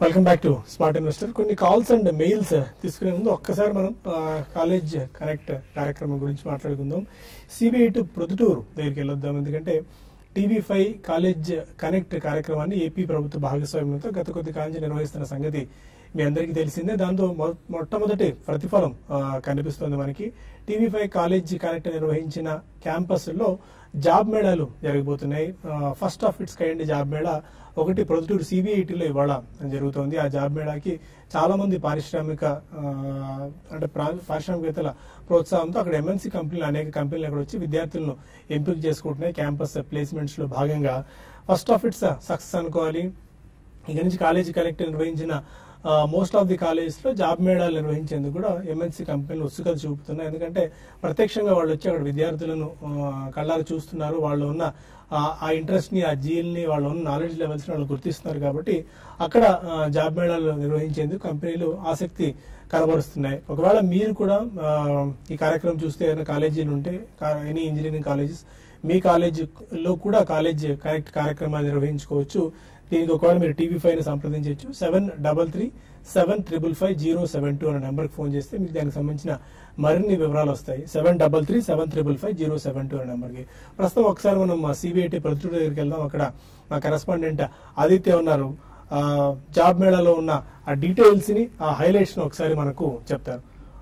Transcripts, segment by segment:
Welcome back to smart investor కొన్ని calls and mails తీసుకునే ముందు ఒక్కసారి మనం ఆ, కాలేజ్ కనెక్ట్ కార్యక్రమం గురించి మాట్లాడుకుందాం సిబిఐ టు ప్రొద్దుటూరు దగ్గరికి వెళ్ళొద్దాం ఎందుకంటే టీవీ ఫైవ్ కాలేజ్ కనెక్ట్ కార్యక్రమాన్ని ఏపీ ప్రభుత్వ భాగస్వామ్యంతో గత కొద్ది కాలం నుంచి నిర్వహిస్తున్న సంగతి మీ అందరికీ తెలిసిందే దాంతో మొ- మొట్టమొదటి ప్రతిఫలం ఆ, కనిపిస్తుంది మనకి టీవీ ఫైవ్ కాలేజ్ కనెక్ట్ నిర్వహించిన క్యాంపస్లో జాబ్ మేళాలు జరగబోతున్నాయి first of its kind job మేళా ఒకటి ప్రొద్దుటూరు సిబిఐటిలో ఇవాళ జరుగుతోంది ఆ జాబ్ మేళాకి చాలా మంది పారిశ్రామిక ఆ, అంటే ప్రా- పారిశ్రామికవేత్తల ప్రోత్సాహంతో అక్కడ ఎంఎన్సీ కంపెనీలు అనేక కంపెనీలు అక్కడ వచ్చి విద్యార్థులను ఎంపిక చేసుకుంటున్నాయి క్యాంపస్ ప్లేస్మెంట్స్ లో భాగంగా ఫస్ట్ ఆఫ్ ఇట్స్ సక్సెస్ అనుకోవాలి ఇక నుంచి కాలేజీ కనెక్ట్ నిర్వహించిన మోస్ట్ ఆఫ్ ది కాలేజెస్ లో జాబ్ మేళాలు నిర్వహించేందుకు కూడా ఎంఎన్సీ కంపెనీలు ఉత్సుకత చూపుతున్నాయి ఎందుకంటే ప్రత్యక్షంగా వాళ్ళు వచ్చి అక్కడ విద్యార్థులను ఆ, కళ్ళారు చూస్తున్నారు వాళ్ళు ఉన్న ఆ- ఆ ఇంట్రెస్ట్ ని ఆ జీల్ ని వాళ్ళు ఉన్న నాలెడ్జ్ లెవెల్స్ వాళ్ళు గుర్తిస్తున్నారు కాబట్టి అక్కడ ఆ, జాబ్ మేళాలు నిర్వహించేందుకు కంపెనీలు ఆసక్తి కనబరుస్తున్నాయి ఒకవేళ మీరు కూడా ఆ, ఈ కార్యక్రమం చూస్తే ఏదైనా కాలేజీలు ఉంటే ఎనీ ఇంజనీరింగ్ కాలేజెస్ మీ కాలేజీలో కూడా కాలేజ్ కనెక్ట్ కార్యక్రమాలు నిర్వహించుకోవచ్చు దీనికి ఒకవేళ మీరు టీవీ ఫైవ్ ని సంప్రదించవచ్చు seven double three seven triple five zero seven two అనే నెంబర్కి ఫోన్ చేస్తే మీకు దానికి సంబంధించిన మరిన్ని వివరాలు వస్తాయి seven double three seven triple five zero seven two అనే నెంబర్కి ప్రస్తుతం ఒకసారి మనం మా సిబిఐటి ప్రతినిధి దగ్గరికి వెళ్దాం అక్కడ మా కరెస్పాండెంట్ ఆదిత్య ఉన్నారు ఆ, జాబ్ మేళాలో ఉన్న ఆ డీటెయిల్స్ ని ఆ హైలైట్స్ ని ఒకసారి మనకు చెప్తారు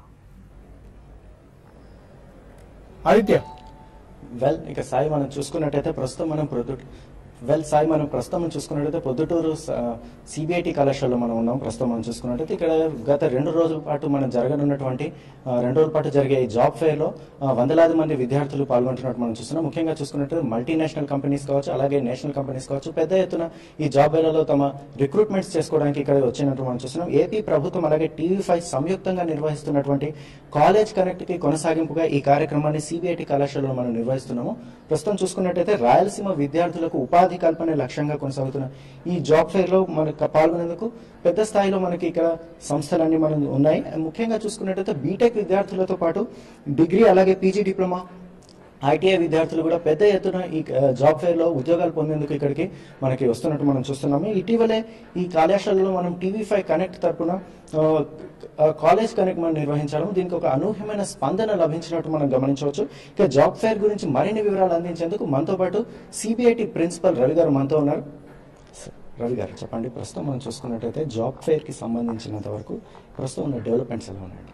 ఆదిత్య వెల్ ఇక సాయి మనం చూసుకున్నట్టయితే ప్రస్తుతం మనం ప్రొద్దుట వెల్ సాయి మనం ప్రస్తుతం మనం చూసుకున్నట్టయితే పొద్దుటూరు సిబిఐటి కళాశాలలో మనం ఉన్నాం ప్రస్తుతం మనం చూసుకున్నట్టయితే ఇక్కడ గత రెండు రోజుల పాటు మనం జరగనున్నటువంటి ఆ, రెండు రోజుల పాటు జరిగే ఈ జాబ్ ఫెయిర్ లో ఆ, వందలాది మంది విద్యార్థులు పాల్గొంటున్నట్టు మనం చూస్తున్నాం ముఖ్యంగా చూసుకున్నట్టు మల్టీనేషనల్ కంపెనీస్ కావచ్చు అలాగే నేషనల్ కంపెనీస్ కావచ్చు పెద్ద ఎత్తున ఈ జాబ్ ఫెయిర్లలో తమ రిక్రూట్మెంట్స్ చేసుకోవడానికి ఇక్కడ వచ్చినట్టు మనం చూస్తున్నాం ఏపీ ప్రభుత్వం అలాగే టీవీ ఫైవ్ సంయుక్తంగా నిర్వహిస్తున్నటువంటి కాలేజ్ కనెక్ట్ కి కొనసాగింపుగా ఈ కార్యక్రమాన్ని సిబిఐటి కళాశాలలో మనం నిర్వహిస్తున్నాము ప్రస్తుతం చూసుకున్నట్టయితే రాయలసీమ విద్యార్థులకు ఉపాధి కల్పనే లక్ష్యంగా కొనసాగుతున్న ఈ జాబ్ ఫెయిర్ లో మనకు పాల్గొనేందుకు పెద్ద స్థాయిలో మనకి ఇక్కడ సంస్థలన్నీ మనం ఉన్నాయి ముఖ్యంగా చూసుకున్నట్టయితే బీటెక్ విద్యార్థులతో పాటు డిగ్రీ అలాగే పీజీ డిప్లొమా ఐటీఐ విద్యార్థులు కూడా పెద్ద ఎత్తున ఈ ఆ, జాబ్ ఫెయిర్ లో ఉద్యోగాలు పొందేందుకు ఇక్కడికి మనకి వస్తున్నట్టు మనం చూస్తున్నాము ఇటీవలే ఈ కళాశాలలో మనం టీవీ ఫైవ్ కనెక్ట్ తరపున ఆ, ఆ, కాలేజ్ కనెక్ట్ మనం నిర్వహించడం దీనికి ఒక అనూహ్యమైన స్పందన లభించినట్టు మనం గమనించవచ్చు ఇక జాబ్ ఫెయిర్ గురించి మరిన్ని వివరాలు అందించేందుకు మనతో పాటు సిబిఐటి ప్రిన్సిపల్ రవి గారు మనతో ఉన్నారు స- రవి గారు చెప్పండి ప్రస్తుతం మనం చూసుకున్నట్టయితే జాబ్ ఫెయిర్ కి సంబంధించినంత వరకు ప్రస్తుతం ఉన్న డెవలప్మెంట్స్ ఎలా ఉన్నాయండి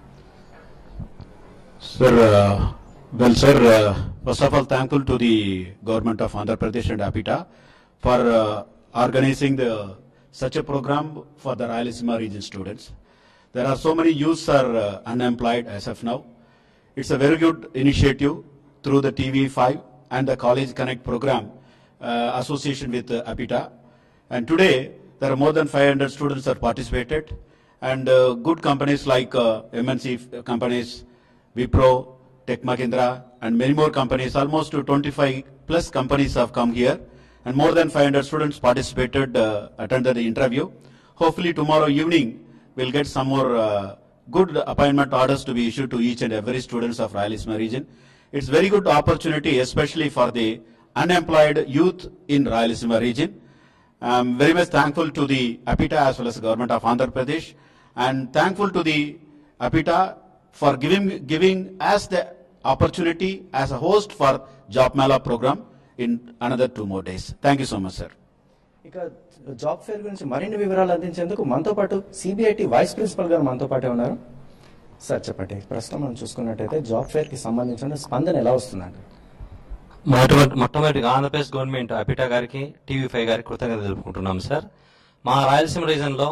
Sir, uh, well, sir, uh, first of all, thankful to the government of Andhra Pradesh and APITA for uh, organizing the such a program for the Rayalaseema region students. There are so many youths are uh, unemployed as of now. It's a very good initiative through the TV5 and the College Connect program uh, association with uh, APITA. And today, there are more than 500 students that participated and uh, good companies like uh, MNC companies, Wipro, Tech Mahindra, and many more companies, almost to 25 plus companies have come here, and more than 500 students participated, uh, attended the interview. Hopefully tomorrow evening, we'll get some more uh, good appointment orders to be issued to each and every students of Rayalaseema region. It's very good opportunity, especially for the unemployed youth in Rayalaseema region. I'm very much thankful to the APITA as well as the government of Andhra Pradesh and thankful to the APITA for giving, giving us the opportunity as a host for Job Mela program in another two more days. Thank you so much, sir. ఇక job fair గురించి మరిన్ని వివరాలు అందించేందుకు మనతో పాటు CBIT vice principal గారు మనతో పాటే ఉన్నారు సార్ చెప్పండి ప్రస్తుతం మనం చూసుకున్నట్టయితే జాబ్ ఫేర్ కి సంబంధించిన స్పందన ఎలా వస్తుందండి మొట్టమొదటి మొట్టమొదటిగా ఆంధ్రప్రదేశ్ గవర్నమెంట్ అపిటా గారికి టీవీ ఫైవ్ గారికి కృతజ్ఞత తెలుపుకుంటున్నాం సార్ మా రాయలసీమ రీజన్లో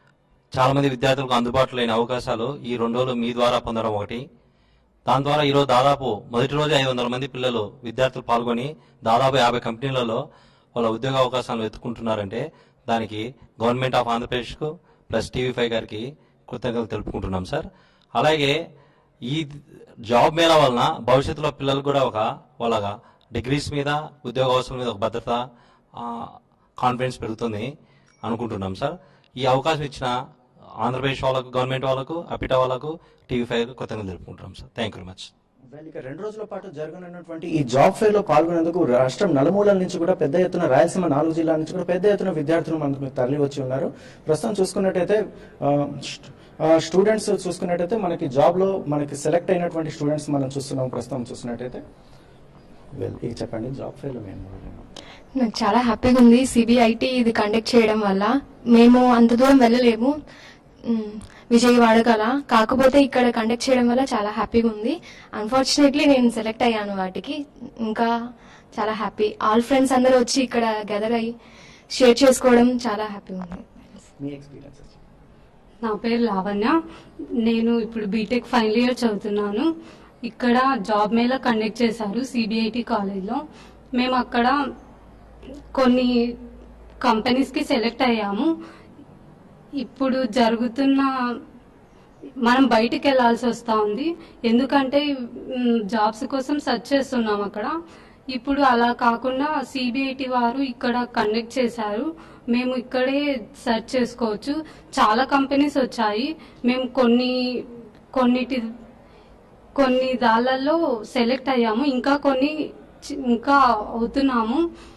చాలా మంది విద్యార్థులకు అందుబాటులో లేని అవకాశాలు ఈ రెండు రోజులు మీ ద్వారా పొందడం ఒకటి దాని ద్వారా ఈరోజు దాదాపు మొదటి రోజు ఐదు వందల మంది పిల్లలు విద్యార్థులు పాల్గొని దాదాపు యాభై కంపెనీలలో వాళ్ళ ఉద్యోగ అవకాశాలు వెతుకుంటున్నారంటే దానికి గవర్నమెంట్ ఆఫ్ ఆంధ్రప్రదేశ్కు ప్లస్ టీవీ ఫైవ్ గారికి కృతజ్ఞతలు తెలుపుకుంటున్నాం సార్ అలాగే ఈ జాబ్ మేళ వలన భవిష్యత్తులో పిల్లలకు కూడా ఒక వాళ్ళ డిగ్రీస్ మీద ఉద్యోగ అవసరం మీద ఒక భద్రత కాన్ఫిడెన్స్ పెరుగుతుంది అనుకుంటున్నాం సార్ ఈ అవకాశం ఇచ్చిన ఆంధ్రప్రదేశ్ వాళ్ళకు గవర్నమెంట్ వాళ్ళకు అపిటా వాళ్ళకు టీవీ ఫైవ్ కృతజ్ఞతలు తెలుపుకుంటున్నాం sir thank you very much Well, ఇక రెండు రోజుల పాటు జరగనున్నటువంటి ఈ జాబ్ ఫెయిర్ లో పాల్గొనేందుకు రాష్ట్రం నలుమూలల నుంచి కూడా పెద్ద ఎత్తున రాయలసీమ నాలుగు జిల్లాల నుంచి కూడా పెద్ద ఎత్తున విద్యార్థులు మనకు తరలి వచ్చి ఉన్నారు ప్రస్తుతం చూసుకున్నట్టయితే ఆ, స్ట్- ఆ, స్టూడెంట్స్ చూసుకున్నట్టయితే మనకి జాబ్ లో మనకి సెలెక్ట్ అయినటువంటి స్టూడెంట్స్ మనం చూస్తున్నాం ప్రస్తుతం చూస్తున్నట్టయితే వెల్ ఇది చెప్పండి జాబ్ ఫెయిర్ లో మేము నాకు చాలా హ్యాపీగా ఉంది సిబిఐటి ఇది కండక్ట్ చేయడం వల్ల మేము అంత దూరం వెళ్ళలేము మ్, విజయవాడ కల కాకపోతే ఇక్కడ కండక్ట్ చేయడం వల్ల చాలా హ్యాపీగా ఉంది అన్ఫార్చునేట్లీ నేను సెలెక్ట్ అయ్యాను వాటికి ఇంకా చాలా హ్యాపీ ఆల్ ఫ్రెండ్స్ అందరూ వచ్చి ఇక్కడ గెదర్ అయ్యి షేర్ చేసుకోవడం చాలా హ్యాపీగా ఉంది మీ ఎక్స్పీరియన్స్ నా పేరు లావణ్య నేను ఇప్పుడు బీటెక్ ఫైనల్ ఇయర్ చదువుతున్నాను ఇక్కడ జాబ్ మేళా కండక్ట్ చేశారు సిబిఐటి కాలేజ్లో మేము అక్కడ కొన్ని కంపెనీస్కి సెలెక్ట్ అయ్యాము ఇప్పుడు జరుగుతున్న మనం బయటికి వెళ్ళాల్సి వస్తూ ఉంది ఎందుకంటే మ్, జాబ్స్ కోసం సెర్చ్ చేస్తున్నాం అక్కడ ఇప్పుడు అలా కాకుండా సిబిఐటి వారు ఇక్కడ కండక్ట్ చేశారు మేము ఇక్కడే సెర్చ్ చేసుకోవచ్చు చాలా కంపెనీస్ వచ్చాయి మేము కొన్ని కొన్నిటి కొన్ని దాళ్ళల్లో సెలెక్ట్ అయ్యాము ఇంకా కొన్ని చి- ఇంకా అవుతున్నాము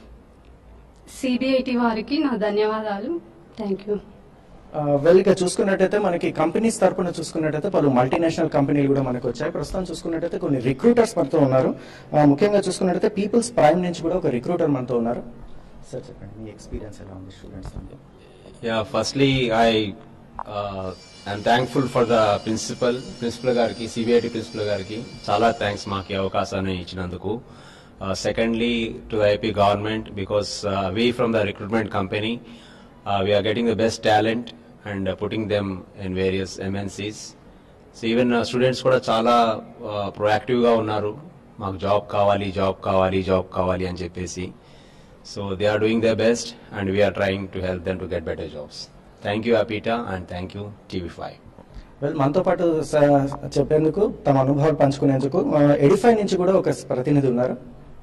సిబిఐటి వారికి నా ధన్యవాదాలు థ్యాంక్ యూ వెల్ ఇక చూసుకున్నట్టయితే మనకి కంపెనీస్ తరపున చూసుకున్నట్టయితే పలు మల్టీనేషనల్ కంపెనీలు కూడా మనకు వచ్చాయి ప్రస్తుతం చూసుకున్నట్టయితే కొన్ని రిక్రూటర్స్ మనతో ఉన్నారు ఆ, ముఖ్యంగా చూసుకున్నట్టయితే పీపుల్స్ ప్రైమ్ నుంచి కూడా ఒక రిక్రూటర్ మనతో ఉన్నారు సార్ చెప్పండి మీ ఎక్స్పీరియన్స్ ఎలా ఉంది students Yeah, firstly, I uh, am thankful for the principal, principal గారికి సిబిఐటి ప్రిన్సిపల్ గారికి చాలా థ్యాంక్స్ మాకు ఈ అవకాశాన్ని ఇచ్చినందుకు secondly to the IP government because we from the recruitment company we are getting the best talent and putting them in various MNCs so even students కూడా చాలా ప్రొయాక్టివ్గా ఉన్నారు మాకు జాబ్ కావాలి జాబ్ కావాలి జాబ్ కావాలి అని చెప్పేసి so they are doing the best and we are trying to help them to get better jobs thank you APITA and thank you TV five well మనతో పాటు స- చెప్పేందుకు తమ అనుభవాలు పంచుకునేందుకు ఎడిఫై నుంచి కూడా ఒక ప్రతినిధి ఉన్నారు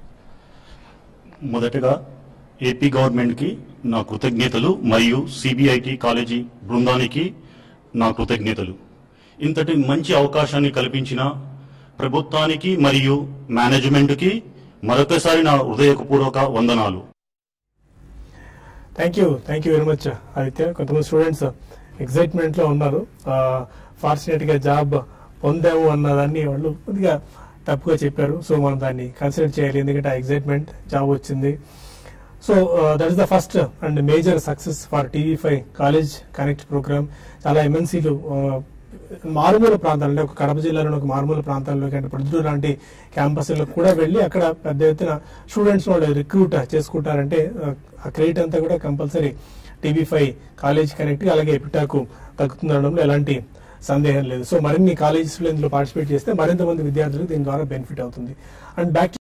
మొదటగా ఏపీ గవర్నమెంట్ కి నా కృతజ్ఞతలు మరియు సిబిఐటి కాలేజీ బృందానికి నా కృతజ్ఞతలు ఇంతటి మంచి అవకాశాన్ని కల్పించిన ప్రభుత్వానికి మరియు మేనేజ్మెంట్ కి మరొకసారి నా హృదయపూర్వక వందనాలు thank you thank you very much Aditya కొంతమంది స్టూడెంట్స్ ఎక్సైట్మెంట్ లో ఉన్నారు ఫార్చునేట్ గా జాబ్ పొందాము అన్నదాన్ని వాళ్ళు కొద్దిగా తప్పుగా చెప్పారు సో మనం దాన్ని కన్సిడర్ చేయాలి ఎందుకంటే ఆ ఎక్సైట్మెంట్ జాబ్ వచ్చింది so that is the first and major success for TV five college connect program చాలా ఎంఎన్సీలు మారుమూల ప్రాంతాలు అంటే ఒక కడప జిల్లాలోని ఒక మారుమూల ప్రాంతాల్లోకి అంటే ప్రొద్దుటూరు లాంటి క్యాంపస్లో కూడా వెళ్ళి అక్కడ పెద్ద ఎత్తున స్టూడెంట్స్ వాళ్ళు రిక్రూట్ చేసుకుంటారంటే uh, ఆ క్రెడిట్ అంతా కూడా compulsory TV five college connect అలాగే ఎపిటాకు దక్కుతుందనడంలో ఎలాంటి సందేహం లేదు సో మరిన్ని కాలేజెస్ లో ఇందులో పార్టిసిపేట్ చేస్తే మరింత మంది విద్యార్థులకు దీని ద్వారా బెనిఫిట్ అవుతుంది అండ్ బ్యాక్